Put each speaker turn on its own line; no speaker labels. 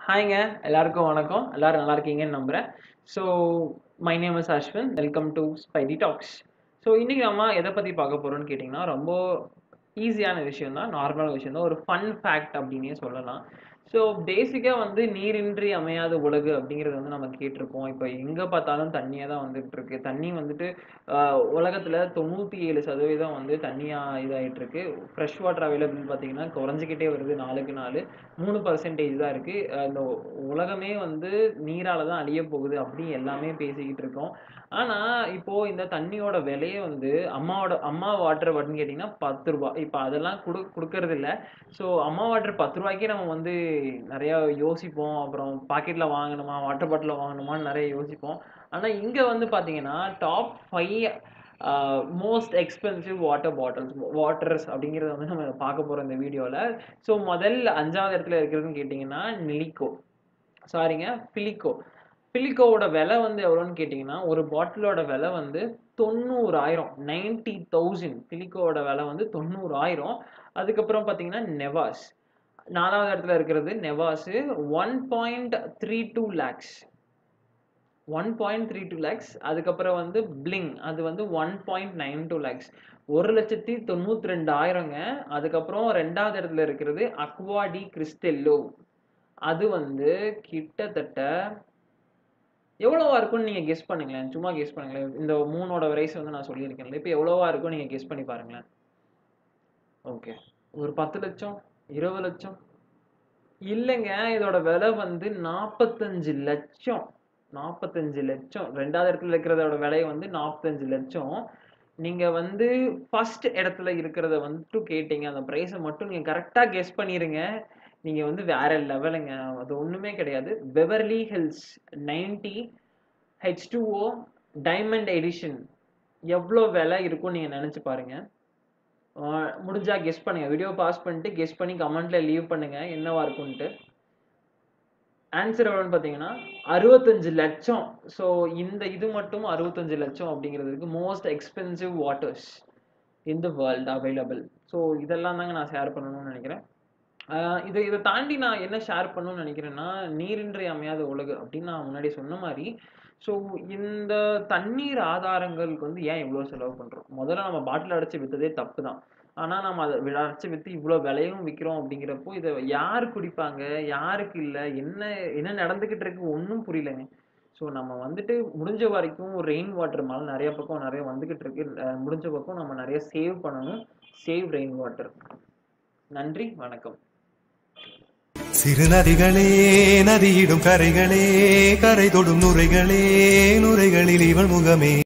ஹாய்ங்க எல்லாருக்கும் வணக்கம் எல்லாரும் நல்லா இருக்கீங்கன்னு நம்புகிறேன் so my name is Ashwin welcome to Spidey talks so இன்றைக்கி நம்ம எதை பற்றி பார்க்க போகிறோம்னு கேட்டிங்கன்னா ரொம்ப ஈஸியான விஷயம் தான் நார்மலான விஷயம் தான் ஒரு ஃபன் ஃபேக்ட் அப்படின்னே சொல்லலாம் ஸோ பேசிக்காக வந்து நீரின்றி அமையாத உலகு அப்படிங்கிறது வந்து நம்ம கேட்டிருப்போம் இப்போ எங்கே பார்த்தாலும் தண்ணியாக தான் வந்துட்டு இருக்கு தண்ணி வந்துட்டு உலகத்தில் தொண்ணூற்றி ஏழு சதவீதம் வந்து தண்ணியாக இதாகிட்டு இருக்கு ஃப்ரெஷ் வாட்டர் அவைலபிள் பார்த்தீங்கன்னா குறைஞ்சிக்கிட்டே வருது நாளுக்கு நாள் மூணு பர்சன்டேஜ் தான் இருக்குது இந்த உலகமே வந்து நீரால் தான் அழிய போகுது அப்படி எல்லாமே பேசிக்கிட்டு இருக்கோம் ஆனால் இப்போது இந்த தண்ணியோட விலையை வந்து அம்மாவோட அம்மா வாட்டர் அப்படின்னு கேட்டிங்கன்னா பத்து ரூபா இப்போ அதெல்லாம் கொடு கொடுக்கறது இல்லை ஸோ அம்மா வாட்டர் பத்து ரூபாய்க்கே நம்ம வந்து நிறையா யோசிப்போம் அப்புறம் பாக்கெட்டில் வாங்கணுமா வாட்டர் பாட்டிலில் வாங்கணுமான்னு நிறைய யோசிப்போம் ஆனால் இங்கே வந்து பார்த்தீங்கன்னா top five most expensive water bottles waters அப்படிங்கிறத வந்து நம்ம பார்க்க போகிறோம் இந்த வீடியோவில் ஸோ முதல் அஞ்சாவது இடத்துல இருக்கிறதுன்னு கேட்டிங்கன்னா நிலிக்கோ சாரிங்க பிலிக்கோ பிலிக்கோவோட விலை வந்து எவ்வளோன்னு கேட்டிங்கன்னா ஒரு பாட்டிலோட விலை வந்து தொண்ணூறாயிரம் நைன்டி தௌசண்ட் பிலிக்கோவோட விலை வந்து தொண்ணூறாயிரம் அதுக்கப்புறம் பார்த்தீங்கன்னா நெவாஸ் நாலாவது இடத்துல இருக்கிறது Nevas one point three two lakhs one point three two lakhs அதுக்கப்புறம் வந்து பிளிங் அது வந்து one point nine two lakhs ஒரு லட்சத்தி தொண்ணூற்றி ரெண்டாயிரங்க அதுக்கப்புறம் ரெண்டாவது இடத்துல இருக்கிறது அக்வாடி கிறிஸ்டெல்லோ அது வந்து கிட்டத்தட்ட எவ்வளோவா இருக்கும்னு நீங்கள் கெஸ் பண்ணுங்களேன் சும்மா கெஸ் பண்ணுங்களேன் இந்த மூணோட வரைஸ் வந்து நான் சொல்லியிருக்கேன்ல இப்போ எவ்வளோவா இருக்கும் நீங்கள் கெஸ் பண்ணி பாருங்களேன் ஓகே ஒரு பத்து லட்சம் இருபது லட்சம் இல்லைங்க இதோட விலை வந்து நாற்பத்தஞ்சு லட்சம் நாற்பத்தஞ்சு லட்சம் ரெண்டாவது இடத்துல இருக்கிறதோட விலை வந்து நாற்பத்தஞ்சு லட்சம் நீங்கள் வந்து ஃபர்ஸ்ட் இடத்துல இருக்கிறத வந்துட்டு கேட்டீங்க அந்த ப்ரைஸை மட்டும் நீங்கள் கரெக்டாக கெஸ் பண்ணிடுங்க நீங்கள் வந்து வேற லெவலுங்க அது ஒன்றுமே கிடையாது Beverly Hills ninety H two O diamond edition எவ்வளோ விலை இருக்கும்னு நீங்கள் நினச்சி பாருங்கள் முடிஞ்சா கெஸ் பண்ணுங்கள் வீடியோ பாஸ் பண்ணிட்டு கெஸ் பண்ணி கமெண்ட்டில் லீவ் பண்ணுங்கள் என்னவா இருக்கும்ன்ட்டு ஆன்சர் எவ்வளோன்னு பார்த்தீங்கன்னா அறுபத்தஞ்சு லட்சம் ஸோ இந்த இது மட்டும் அறுபத்தஞ்சு லட்சம் அப்படிங்கிறதுக்கு most expensive waters in the world available so இதெல்லாம் தாங்க நான் ஷேர் பண்ணணும்னு நினைக்கிறேன் இதை இதை தாண்டி நான் என்ன ஷேர் பண்ணணும்னு நினைக்கிறேன்னா நீரின்றி அமையாத உலகு அப்படின்னு நான் முன்னாடி சொன்ன மாதிரி ஸோ இந்த தண்ணீர் ஆதாரங்களுக்கு வந்து ஏன் இவ்வளோ செலவு பண்ணுறோம் முதல்ல நம்ம பாட்டில் அடைச்சி விற்றதே தப்பு தான் ஆனால் நம்ம அதை அடைச்சி விற்று இவ்வளோ விலையும் விற்கிறோம் அப்படிங்கிறப்போ இதை யார் குடிப்பாங்க யாருக்கு இல்லை என்ன என்ன நடந்துக்கிட்டு இருக்கு ஒன்றும் புரியலைங்க ஸோ நம்ம வந்துட்டு முடிஞ்ச வரைக்கும் ரெயின் வாட்டர் மேலே நிறைய பக்கம் நிறைய வந்துக்கிட்டு இருக்கு முடிஞ்ச பக்கம் நம்ம நிறைய சேவ் பண்ணணும் சேவ் ரெயின் வாட்டர் நன்றி வணக்கம்
சிறு நதிகளே நதியிடும் கரைகளே கரை தொடும் நுரைகளே நுரைகளில் இவள் முகமே